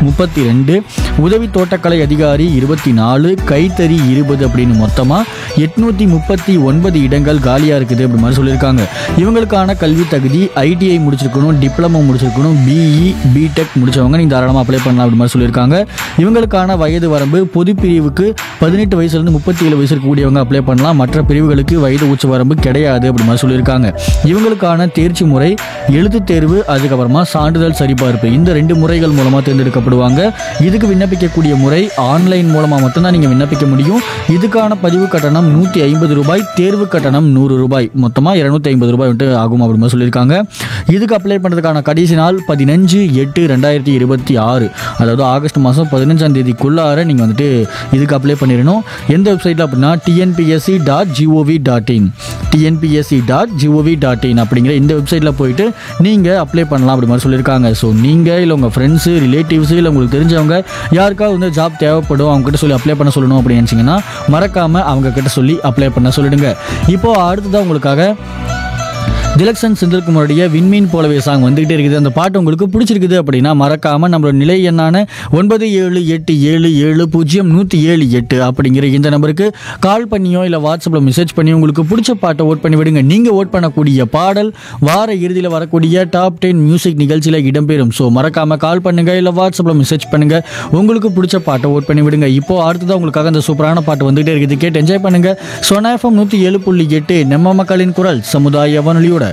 முப்பத்தி ரெண்டு உதவி தோட்டக்கலை அதிகாரி இருபத்தி நாலு கைத்தறி இருபது அப்படின்னு மொத்தமாக எட்நூற்றி முப்பத்தி ஒன்பது இடங்கள் காலியாக இருக்குது அப்படி மாதிரி சொல்லியிருக்காங்க இவங்களுக்கான கல்வி தகுதி ஐடிஐ முடிச்சிருக்கணும் டிப்ளமோ முடிச்சிருக்கணும் பிஇ பிடெக் முடிச்சவங்க நீங்கள் தாராளமாக அப்ளை பண்ணலாம் அப்படி மாதிரி சொல்லியிருக்காங்க இவங்களுக்கான வயது வரம்பு பொது பிரிவுக்கு பதினெட்டு வயசுலேருந்து முப்பத்தி ஏழு வயசு இருக்கக்கூடியவங்க அப்ளை பண்ணலாம் மற்ற பிரிவுகளுக்கு வயது உச்ச வரம்பு கிடையாது அப்படி மாதிரி சொல்லியிருக்காங்க இவங்களுக்கான தேர்ச்சி முறை எழுத்துத் தேர்வு அதுக்கப்புறமா சான்றிதழ் சரிபார்ப்பு இந்த ரெண்டு முறைகள் மூலமாக தேர்ந்தெடுக்கப்படுவாங்க இதுக்கு விண்ணப்பிக்கக்கூடிய முறை ஆன்லைன் மூலமாக மட்டும்தான் நீங்கள் விண்ணப்பிக்க முடியும் இதுக்கான பதிவு கட்டணம் நூற்றி ஐம்பது ரூபாய் தேர்வு கட்டணம் நூறு ரூபாய் மொத்தமாக இரநூத்தி ஐம்பது ரூபாய் வந்துட்டு ஆகும் அப்படி மாதிரி சொல்லியிருக்காங்க இதுக்கு அப்ளை பண்ணுறதுக்கான கடைசி நாள் பதினஞ்சு எட்டு ரெண்டாயிரத்தி இருபத்தி ஆறு அதாவது ஆகஸ்ட் மாதம் பதினஞ்சாம் தேதிக்குள்ளார நீங்கள் வந்துட்டு இதுக்கு அப்ளை பண்ணிடணும் எந்த வெப்சைட்டில் அப்படின்னா TNPSC dot G O V dot in TNPSC dot G O V dot in அப்படிங்கிற இந்த வெப்சைட்டில் போயிட்டு நீங்கள் அப்ளை பண்ணலாம் அப்படி மாதிரி சொல்லியிருக்காங்க ஸோ நீங்கள் இல்லை உங்கள் ஃப்ரெண்ட்ஸு ரிலேட்டிவ்ஸு இல்லை உங்களுக்கு தெரிஞ்சவங்க யாருக்காவது வந்து ஜாப் தேவைப்படும் அவங்க கிட்ட சொல்லி அப்ளை பண்ண சொல்லணும் அப்படின்னு நினச்சிங்கன்னா மறக்காமல் அவங்க கிட்ட சொல்லி அப்ளை பண்ண சொல்லிடுங்க இப்போ அடுத்ததாக உங்களுக்காக திலக்ஷன் செந்தில்குமாருடைய விண்மீன் போலவே சாங் வந்துகிட்டே இருக்குது அந்த பாட்டு உங்களுக்கு பிடிச்சிருக்குது அப்படின்னா மறக்காம நம்மளோட நிலை எண்ணான ஒன்பது ஏழு எட்டு ஏழு ஏழு பூஜ்ஜியம் நூற்றி ஏழு எட்டு அப்படிங்கிற இந்த நம்பருக்கு கால் பண்ணியோ இல்லை வாட்ஸ்அப்பில் மெசேஜ் பண்ணியோ உங்களுக்கு பிடிச்ச பாட்டை ஓட் பண்ணி விடுங்க நீங்கள் ஓட் பண்ணக்கூடிய பாடல் வார இறுதியில் வரக்கூடிய டாப் டென் மியூசிக் நிகழ்ச்சியில் இடம்பெறும் ஸோ மறக்காம கால் பண்ணுங்க இல்லை வாட்ஸ்அப்பில் மெசேஜ் பண்ணுங்க உங்களுக்கு பிடிச்ச பாட்டை ஓட் பண்ணி விடுங்க இப்போ அடுத்ததான் உங்களுக்காக அந்த சூப்பரான பாட்டு வந்துகிட்டே இருக்குது கேட்டு என்ஜாய் பண்ணுங்க சொனாஃபம் நூற்றி ஏழு புள்ளி எட்டு நம்ம மக்களின் குரல் சமுதாய வானொலியோட